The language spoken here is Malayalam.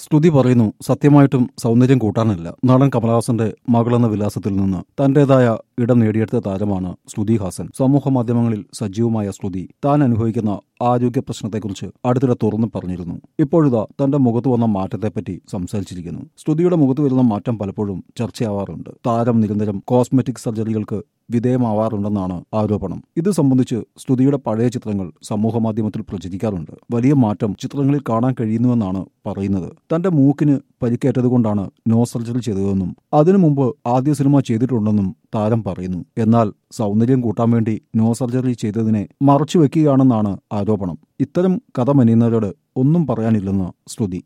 സ്തുതി പറയുന്നു സത്യമായിട്ടും സൗന്ദര്യം കൂട്ടാനില്ല നടൻ കമലഹാസന്റെ മകളെന്ന വിലാസത്തിൽ നിന്ന് തന്റേതായ ഇടം നേടിയെടുത്ത താരമാണ് ശ്രുതി ഹാസൻ സമൂഹ മാധ്യമങ്ങളിൽ സജീവമായ ശ്രുതി താൻ അനുഭവിക്കുന്ന ആരോഗ്യ പ്രശ്നത്തെക്കുറിച്ച് അടുത്തിടെ തുറന്നു പറഞ്ഞിരുന്നു ഇപ്പോഴിതാ തന്റെ മുഖത്ത് വന്ന മാറ്റത്തെപ്പറ്റി സംസാരിച്ചിരിക്കുന്നു ശ്രുതിയുടെ മുഖത്ത് വരുന്ന മാറ്റം പലപ്പോഴും ചർച്ചയാവാറുണ്ട് താരം നിരന്തരം കോസ്മെറ്റിക് സർജറികൾക്ക് വിധേയമാവാറുണ്ടെന്നാണ് ആരോപണം ഇത് സംബന്ധിച്ച് സ്തുതിയുടെ പഴയ ചിത്രങ്ങൾ സമൂഹമാധ്യമത്തിൽ പ്രചരിക്കാറുണ്ട് വലിയ മാറ്റം ചിത്രങ്ങളിൽ കാണാൻ കഴിയുന്നുവെന്നാണ് പറയുന്നത് തന്റെ മൂക്കിന് പരിക്കേറ്റതുകൊണ്ടാണ് നോ സർജറി ചെയ്തതെന്നും അതിനു മുമ്പ് ആദ്യ സിനിമ ചെയ്തിട്ടുണ്ടെന്നും താരം പറയുന്നു എന്നാൽ സൗന്ദര്യം കൂട്ടാൻ വേണ്ടി നോ സർജറി ചെയ്തതിനെ മറച്ചുവെക്കുകയാണെന്നാണ് ആരോപണം ഇത്തരം കഥ മെനയുന്നവരോട് ഒന്നും പറയാനില്ലെന്ന് ശ്രുതി